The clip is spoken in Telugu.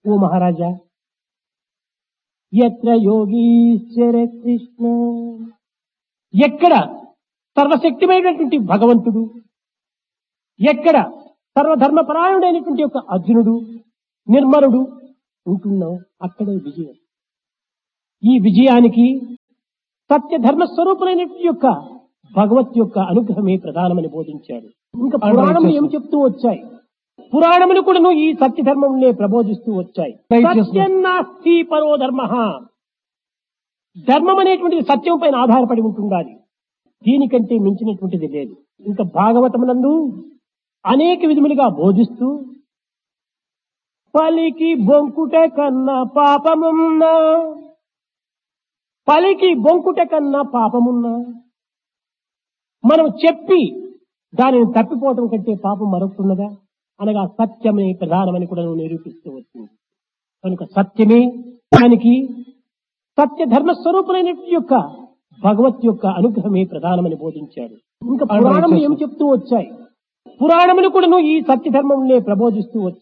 ఓ మహారాజా ఎత్ర యోగీశ్వర కృష్ణ ఎక్కడ సర్వశక్తిమైనటువంటి భగవంతుడు ఎక్కడ సర్వధర్మపరాయణుడైనటువంటి యొక్క అర్జునుడు నిర్మలుడు ఉంటున్నావు అక్కడే విజయం ఈ విజయానికి సత్యధర్మ స్వరూపులైనటువంటి యొక్క భగవత్ యొక్క అనుగ్రహమే ప్రధానమని బోధించాడు ఇంకా పురాణములు ఏం చెప్తూ వచ్చాయి పురాణములు కూడా ఈ సత్యధర్మములే ప్రబోధిస్తూ వచ్చాయి Righteousness. సత్యం నాస్తి పరో ధర్మ ధర్మం అనేటువంటిది సత్యం పైన ఆధారపడి ఉంటుండాలి దీనికంటే మించినటువంటిది లేదు ఇంకా భాగవతమునందు అనేక విధములుగా బోధిస్తూ పలికి బొంకుట కన్నా పాపమున్నా పలికి బొంకుట కన్నా పాపమున్నా మనం చెప్పి దానిని తప్పిపోవటం కంటే పాపం మరొకటున్నదా అనగా సత్యమే ప్రధానమని కూడా నువ్వు నిరూపిస్తూ వచ్చింది కనుక సత్యమే దానికి సత్య ధర్మ స్వరూపులైనటువంటి యొక్క భగవత్ యొక్క అనుగ్రహమే ప్రధానమని బోధించాడు ఇంకా పురాణములు ఏం చెప్తూ వచ్చాయి పురాణములు కూడా ఈ సత్య ధర్మములే ప్రబోధిస్తూ వచ్చాయి